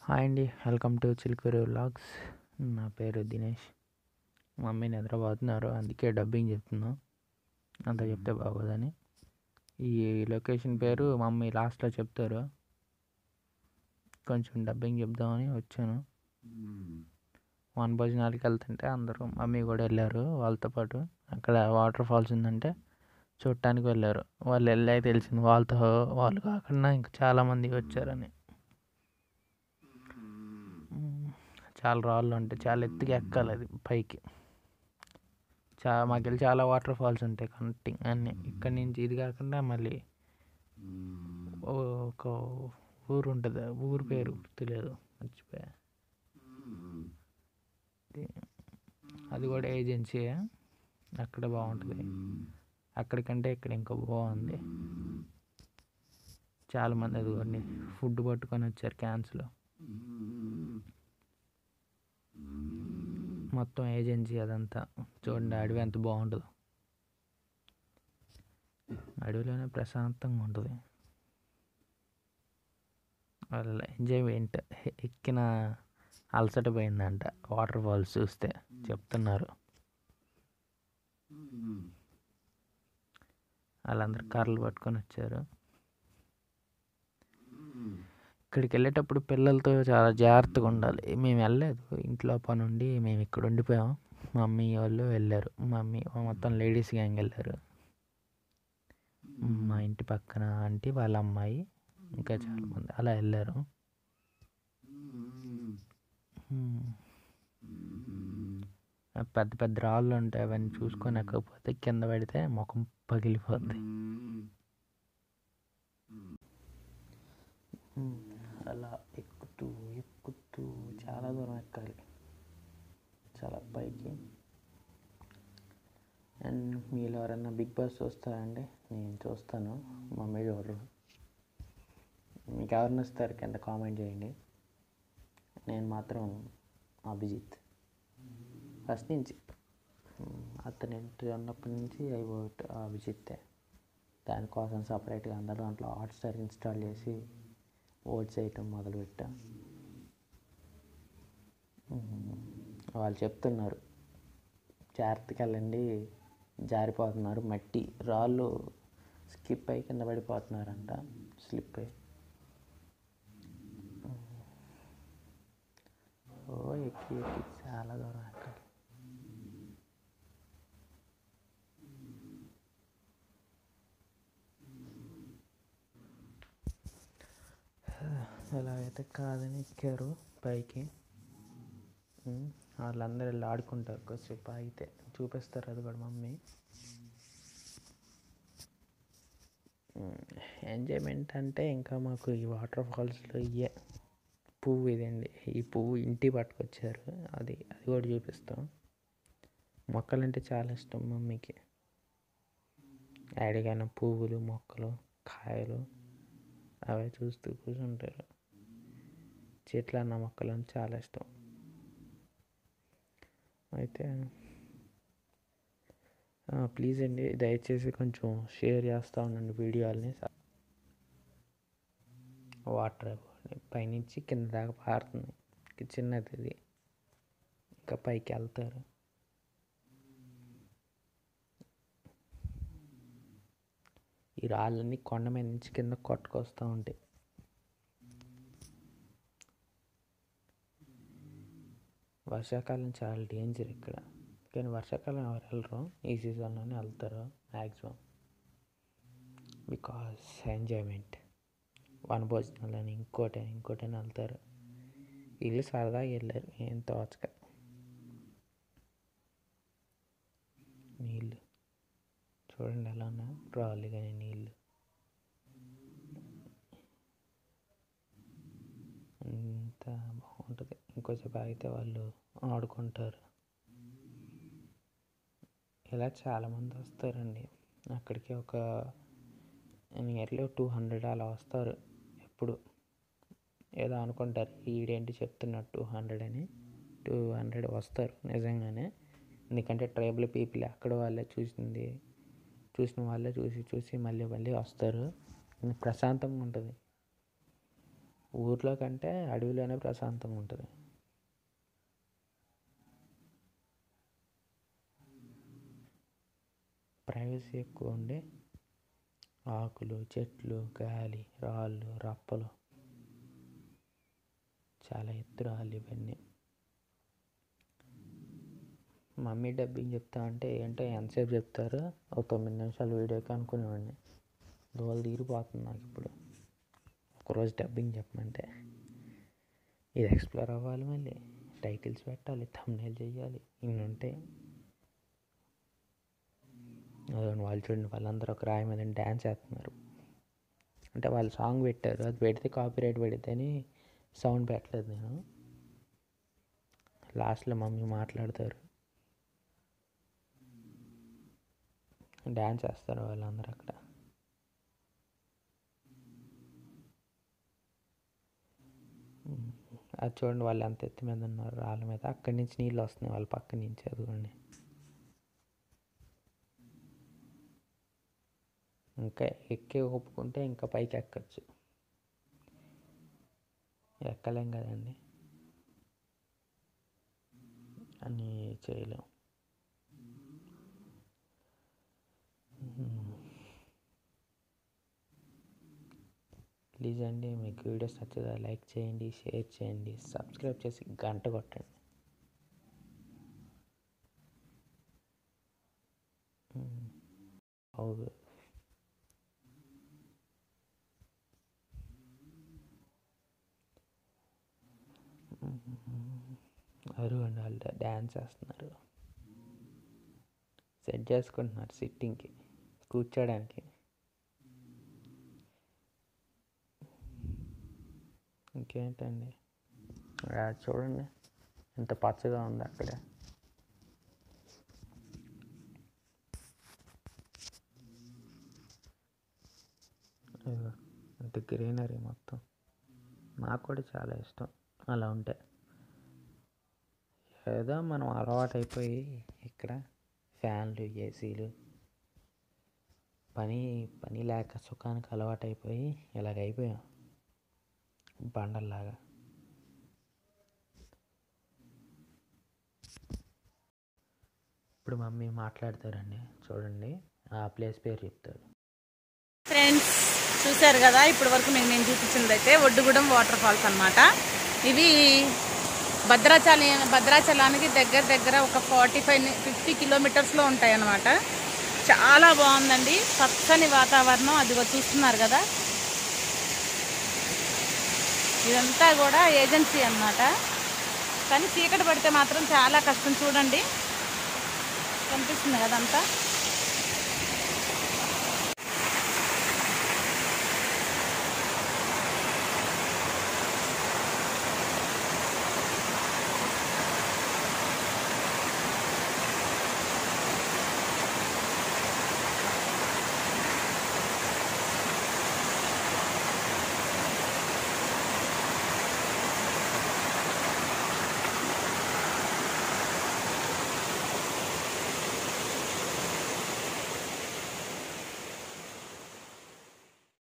Hi అండి welcome to Chilukuru vlogs నా పేరు దినేష్ మమ్మీ నిద్రపోతున్నారు అందుకే డబ్బింగ్ చెప్తున్నా అంత చెప్తే బాగోదని ఈ లొకేషన్ పేరు మమ్మీ లాస్ట్లో చెప్తారు కొంచెం డబ్బింగ్ చెప్దామని వచ్చాను వన్ భోజనాలకి వెళ్తుంటే అందరూ మమ్మీ కూడా వెళ్ళారు వాళ్ళతో పాటు అక్కడ వాటర్ ఫాల్స్ ఉందంటే చూడటానికి వెళ్ళారు వాళ్ళు వెళ్ళాక తెలిసింది వాళ్ళతో వాళ్ళు కాకుండా ఇంకా చాలామంది వచ్చారని చాలా రాళ్ళు ఉంటాయి చాలా ఎత్తుగా ఎక్కాలి అది పైకి చా మాకెళ్ళి చాలా వాటర్ ఫాల్స్ ఉంటాయి కనెక్టింగ్ అన్నీ ఇక్కడి నుంచి ఇది కాకుండా మళ్ళీ ఒక ఊరు ఉంటుంది ఊరు పేరు గుర్తులేదు మర్చిపోయా అది కూడా ఏజెన్సీ అక్కడ బాగుంటుంది అక్కడికంటే ఇక్కడ ఇంకా బాగుంది చాలామంది అది కూడా ఫుడ్ పట్టుకొని వచ్చారు క్యాన్స్లో మొత్తం ఏజెన్సీ అదంతా చూడండి అడవి ఎంత బాగుంటుందో అడవిలోనే ప్రశాంతంగా ఉంటుంది వాళ్ళ ఎంజాయ్మెంట్ ఎక్కిన అలసట పోయిందంట వాటర్ ఫాల్స్ చూస్తే చెప్తున్నారు వాళ్ళందరూ కర్రలు పట్టుకొని వచ్చారు ఇక్కడికి వెళ్ళేటప్పుడు పిల్లలతో చాలా జాగ్రత్తగా ఉండాలి మేము వెళ్ళలేదు ఇంట్లో పని ఉండి మేము ఇక్కడ ఉండిపోయాం మమ్మీ వాళ్ళు వెళ్ళారు మమ్మీ మొత్తం లేడీస్ గ్యాంగ్ వెళ్ళారు మా ఇంటి పక్కన ఆంటీ వాళ్ళ అమ్మాయి ఇంకా చాలామంది అలా వెళ్ళారు పెద్ద పెద్ద రాళ్ళు ఉంటాయి అవన్నీ చూసుకొని ఎక్కకపోతే కింద పడితే ముఖం పగిలిపోద్ది అలా ఎక్కుతూ ఎక్కుతూ చాలా దూరం ఎక్కాలి చాలా పైకి అండ్ మీలో ఎవరైనా బిగ్ బాస్ చూస్తారండి నేను చూస్తాను మమ్మీ చూడరు మీకు ఎవరు నచ్చుతారు కింద కామెంట్ చేయండి నేను మాత్రం అభిజిత్ ఫస్ట్ నుంచి అతను ఎంట్రీ ఉన్నప్పటి నుంచి అవి అభిజిత్తే దానికోసం సపరేట్గా అందరూ దాంట్లో హాట్స్టార్ ఇన్స్టాల్ చేసి ఓట్స్ వేయటం మొదలుపెట్టా వాళ్ళు చెప్తున్నారు జాగ్రత్తగా వెళ్ళండి జారిపోతున్నారు మట్టి రాళ్ళు స్కిప్ అయి కింద పడిపోతున్నారంట స్లిప్ అయి ఓ ఎక్కి ఎక్కి చాలా దూరం ఎక్కాలి ఎలాగైతే కాదని ఎక్కారు పైకి వాళ్ళందరూ వెళ్ళి ఆడుకుంటారు కొద్దిసేపు ఆగితే చూపిస్తారు అది కూడా మమ్మీ ఎంజాయ్మెంట్ అంటే ఇంకా మాకు ఈ వాటర్ ఫాల్స్లో ఇయ్యే పువ్వు ఇదండి ఈ పువ్వు ఇంటికి పట్టుకొచ్చారు అది అది కూడా చూపిస్తాం మొక్కలంటే చాలా ఇష్టం మమ్మీకి అడిగిన పువ్వులు మొక్కలు కాయలు అవే చూస్తూ కూర్చుంటారు చెట్లు అన్న మొక్కలు చాలా ఇష్టం అయితే ప్లీజ్ అండి దయచేసి కొంచెం షేర్ చేస్తూ ఉండండి వీడియోలని వాటర్ పైనుంచి కింద దాకా పారుతుంది చిన్నది ఇది ఇంకా పైకి వెళ్తారు ఈ రాళ్ళన్నీ కొండ మీద నుంచి కింద కొట్టుకొస్తూ ఉంటాయి వర్షాకాలం చాలా డేంజర్ ఇక్కడ కానీ వర్షాకాలం ఎవరు వెళ్ళరు ఈ సీజన్లోనే వెళ్తారు మ్యాక్సిమం బికాస్ ఎంజాయ్మెంట్ వన భోజనాలని ఇంకోటి ఇంకోటి అని వెళ్తారు వీళ్ళు సరదాగా వెళ్ళారు ఏం తోచక నీళ్ళు చూడండి ఎలా ఉన్నా రాళ్ళు కానీ నీళ్ళు అంత బాగుంటుంది ఇంకోసేపు ఆగితే వాళ్ళు ఆడుకుంటారు ఇలా చాలామంది వస్తారండి అక్కడికి ఒక నియర్లీ టూ హండ్రెడ్ అలా వస్తారు ఎప్పుడు ఏదో అనుకుంటారు ఈడేంటి చెప్తున్నాడు టూ హండ్రెడ్ అని టూ హండ్రెడ్ వస్తారు నిజంగానే ఎందుకంటే ట్రైబల్ పీపుల్ అక్కడ వాళ్ళే చూసింది చూసిన వాళ్ళే చూసి చూసి మళ్ళీ మళ్ళీ వస్తారు ప్రశాంతంగా ఉంటుంది ఊర్లో కంటే అడవిలోనే ప్రశాంతంగా ఉంటుంది ప్రైవసీ ఎక్కువ ఉండి ఆకులు చెట్లు గాలి రాళ్ళు రప్పలు చాలా ఎత్తు రాళ్ళు ఇవన్నీ మమ్మీ డబ్బింగ్ చెప్తా అంటే ఏంటో ఎంతసేపు చెప్తారు ఒక తొమ్మిది నిమిషాలు వీడియోకి అనుకునేవాడిని దోలు తీరిపోతుంది నాకు ఇప్పుడు ఒకరోజు డబ్బింగ్ చెప్పమంటే ఇది ఎక్స్ప్లోర్ అవ్వాలి మళ్ళీ టైటిల్స్ పెట్టాలి thumbnail చేయాలి ఇన్ని ఉంటాయి అదిగోండి వాళ్ళు చూడండి వాళ్ళందరూ ఒక రాయి మీద డ్యాన్స్ చేస్తున్నారు అంటే వాళ్ళు సాంగ్ పెట్టారు అది పెడితే కాపీ రైట్ పెడితే అని సౌండ్ పెట్టలేదు నేను లాస్ట్లో మమ్మీ మాట్లాడతారు డ్యాన్స్ చేస్తారు వాళ్ళందరూ అక్కడ ఉమ్, అది చూడండి వాళ్ళు ఎంత ఎత్తు మీద ఉన్నారు రాళ్ళ మీద అక్కడి నుంచి నీళ్ళు వస్తున్నాయి వాళ్ళ పక్క నుంచి అదిగోండి ఇంకా ఎక్కి ఒప్పుకుంటే ఇంకా పైకి ఎక్కచ్చు ఎక్కలేం కదండి అని చేయలేం ప్లీజ్ అండి మీకు వీడియోస్ నచ్చదా లైక్ చేయండి షేర్ చేయండి సబ్స్క్రైబ్ చేసి గంట కొట్టండి మ్మ్. అవును అరుగండి వాళ్ళు డ్యాన్స్ చేస్తున్నారు సెట్ చేసుకుంటున్నారు సిట్టింగ్కి కూర్చోడానికి ఇంకేంటండి ఆ, చూడండి ఎంత పచ్చగా ఉంది అక్కడ ఇదిగో, ఎంత గ్రీనరీ మొత్తం నాకు కూడా చాలా ఇష్టం అలా ఉంటే ఏదో మనం అలవాటైపోయి ఇక్కడ ఫ్యాన్లు ఏసీలు పని పని లేక సుఖానికి అలవాటైపోయి ఇలాగ అయిపోయాం బండల్లాగా ఇప్పుడు మమ్మీ మాట్లాడతారండి చూడండి ఆ ప్లేస్ పేరు చెప్తారు ఫ్రెండ్స్ చూశారు కదా ఇప్పటి వరకు మీకు నేను చూపించింది అయితే ఒడ్డుగూడెం వాటర్ ఫాల్స్ అన్నమాట ఇవి భద్రాచలం భద్రాచలానికి దగ్గర దగ్గర ఒక ఫార్టీ ఫైవ్ ఫిఫ్టీ కిలోమీటర్స్లో ఉంటాయి అన్నమాట చాలా బాగుందండి పచ్చని వాతావరణం అదిగో చూస్తున్నారు కదా ఇదంతా కూడా ఏజెన్సీ అన్నమాట కానీ చీకటి పడితే మాత్రం చాలా కష్టం చూడండి కనిపిస్తుంది కదంతా